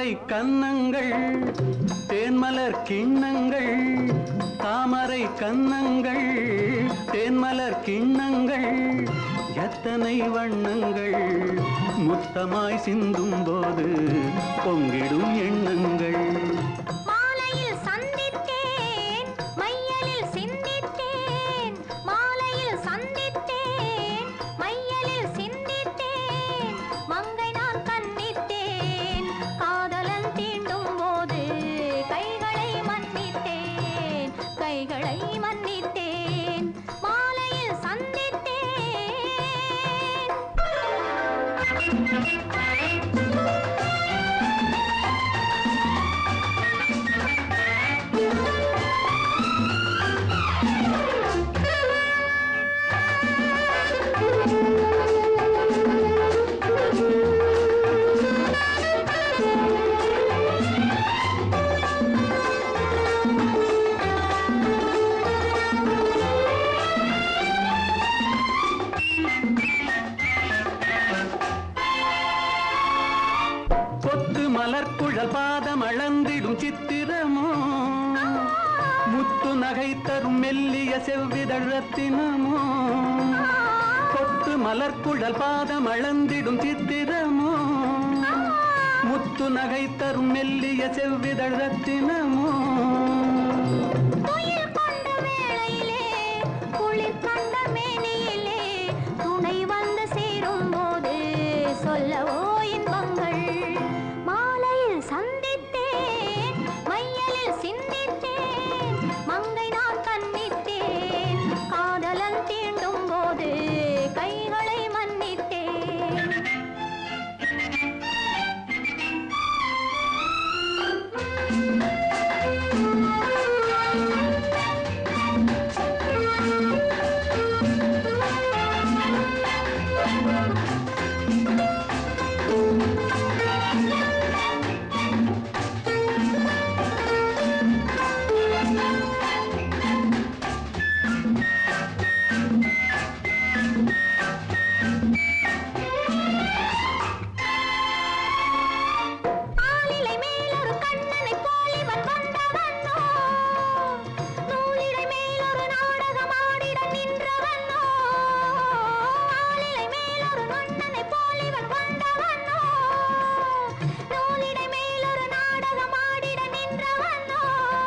தாமரை கன்னங்கள் தேன்மலர் கிண்ணங்கள் தாமரை கன்னங்கள் தேன்மலர் கிண்ணங்கள் எத்தனை வண்ணங்கள் முத்தமாய் சிந்தும் போது பொங்கிடும் எண்ணங்கள் மாலையில் சந்தித்தேன் மையலில் சிந்தித்தேன் மாலையில் சந்தித்தேன் மையலில் சிந்தித்தேன் மங்கை நான் கண்ணித்தேன் காதலன் தீண்டும் போது கைகளை மன்னித்தேன் கைகளை மன்னித்தேன் மாலையில் சந்தித்தேன் கொத்து மலர்குழல் பாதம் அளந்திடும் சித்திரமோ முத்து நகை தரும் மெல்லிய செவ்விதழ் ரத்தினமோ கொத்து மலர்குழல் பாதம் அளந்திடும் சித்திரமோ முத்து நகை தரும் மெல்லிய செவ்விதழ் ரத்தினமோ துயில் கொண்ட வேளையிலே குளிர் கண்ட மேனியிலே துணை வந்து சேரும் போது சொல்லவோ இன்பங்கள் மாலையில் சந்தித்தேன் மையலில் சிந்தித்தேன் மங்கை நான் கண்ணித்தேன் காதலன் தீண்டும் போது கைகளை மன்னித்தேன் ஆலிலை மேலொரு கண்ணனைப் போல் இவன் வந்தவனோ? நூலிழை மேலொரு நாடகமாடிட நின்றவனோ? ஆலிலை மேலொரு கண்ணனைப் போல் இவன் வந்தவனோ? நூலிழை மேலொரு நாடகமாடிட நின்றவனோ?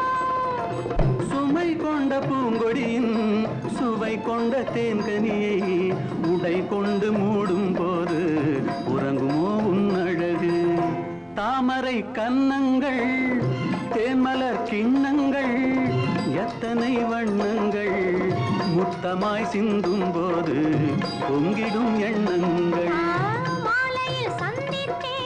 சுமை கொண்ட பூங்கொடியின் சுவை கொண்ட தேன்கனியை உடை கொண்டு மூடும் போது உறங்குமோ உன் அழகு தாமரை கன்னங்கள் தேன்மலர் கிண்ணங்கள் எத்தனை வண்ணங்கள் முத்தமாய் சிந்தும் போது பொங்கிடும் எண்ணங்கள் ஆ, மாலையில் சந்தித்தேன்